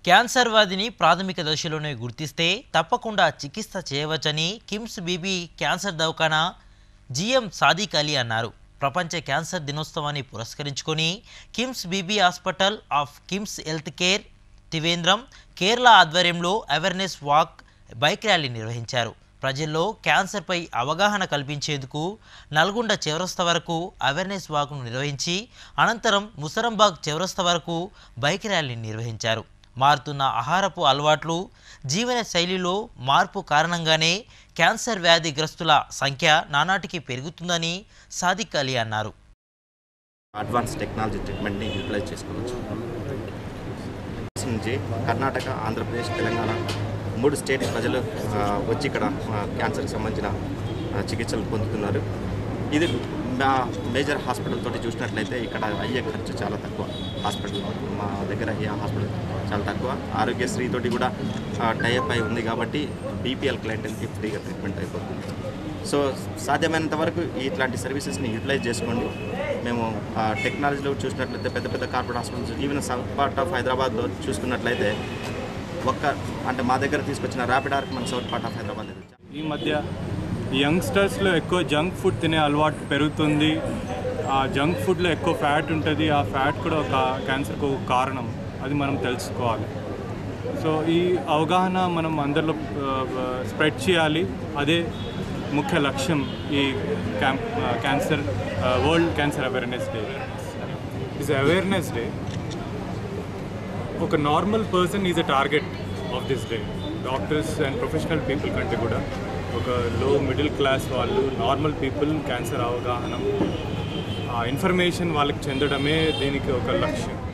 cancer వ్యాధిని ప్రాథమిక దశలోనే గుర్తిస్తే తప్పకుండా చికిత్స చేయవచ్చని కిమ్స్ బీబీ క్యాన్సర్ దవాఖానా జిఎం సాదిక్ అలీ అన్నారు ప్రపంచ క్యాన్సర్ దినోత్సవాన్ని పురస్కరించుకొని KIMS Bibi hospital of KIMS health care Trivandrum Kerala ఆధ్వర్యంలో అవేర్నెస్ వాక్ బైక్ ర్యాలీ నిర్వహించారు ప్రజల్లో క్యాన్సర్పై అవగాహన కల్పించేందుకు నల్గొండ చౌరస్తా వరకు అవేర్నెస్ వాక్ను నిర్వహించి అనంతరం ముసరంబాగ్ చౌరస్తా వరకు బైక్ ర్యాలీ నిర్వహించారు మారుతున్న ఆహారపు అలవాట్లు జీవన శైలిలో మార్పు కారణంగానే క్యాన్సర్ వ్యాధిగ్రస్తుల సంఖ్య నానాటికి పెరుగుతుందని సాదిక్ అలీ అన్నారు అడ్వాన్స్ టెక్నాలజీ ట్రీట్మెంట్ని యూటిలైజ్ చేసుకోవచ్చు నుంచి కర్ణాటక ఆంధ్రప్రదేశ్ తెలంగాణ మూడు స్టేట్ ప్రజలు ఆ, వచ్చి ఇక్కడ ఆ, క్యాన్సర్కి సంబంధించిన ఆ, చికిత్సలు పొందుతున్నారు ఇది మా మేజర్ హాస్పిటల్ తోటి చూసినట్లయితే ఇక్కడ అయ్యే ఖర్చు చాలా తక్కువ హాస్పిటల్ మా దగ్గర అయ్యే హాస్పిటల్ చాలా తక్కువ ఆరోగ్యశ్రీ తోటి కూడా టైఅప్ అయి ఉంది కాబట్టి బీపీఎల్ క్లయింటల్కి ఫ్రీగా ట్రీట్మెంట్ అయిపోతుంది సో సాధ్యమైనంత వరకు ఇట్లాంటి సర్వీసెస్ని యూటిలైజ్ చేసుకోండి మేము ఆ, టెక్నాలజీలో చూసినట్లయితే పెద్ద పెద్ద corporate hospitals even south part of హైదరాబాద్లో చూసుకున్నట్లయితే ఒక్క అంటే మా దగ్గర తీసుకొచ్చిన ర్యాపిడ్ ఆర్క్ మన సౌత్ పార్ట్ ఆఫ్ హైదరాబాద్ దగ్గర ఈ మధ్య యంగ్స్టర్స్లో ఎక్కువ జంక్ ఫుడ్ తినే అలవాటు పెరుగుతుంది ఆ జంక్ ఫుడ్లో ఎక్కువ ఫ్యాట్ ఉంటుంది ఆ ఫ్యాట్ కూడా ఒక క్యాన్సర్కు ఒక కారణం అది మనం తెలుసుకోవాలి సో ఈ అవగాహన మనం అందరిలో స్ప్రెడ్ చేయాలి అదే ముఖ్య లక్ష్యం ఈ camp cancer world cancer awareness day is awareness day ఒక normal person is a target of this day doctors and professional people కంటే కూడా ఒక లో మిడిల్ క్లాస్ వాళ్ళు నార్మల్ పీపుల్ క్యాన్సర్ అవగాహన ఆ ఇన్ఫర్మేషన్ వాళ్ళకి చెందడమే దీనికి ఒక లక్ష్యం